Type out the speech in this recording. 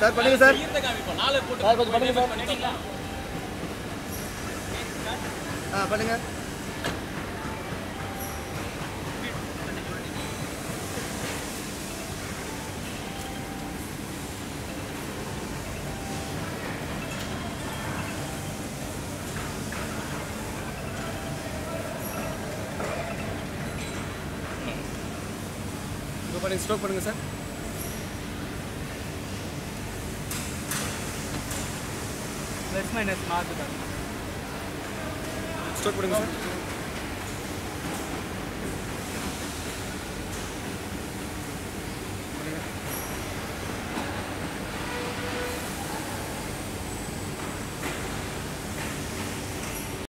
sir பண்ணுங்க sir sir கொஞ்சம் பண்ணுங்க சார் ஆ பண்ணுங்க இப்போ பண்ணுங்க ஸ்ட்ரோக் பண்ணுங்க சார் ப்ளஸ் மைனஸ் மார்க் தான் ஸ்ட்ரோக் பண்ணுங்க சார்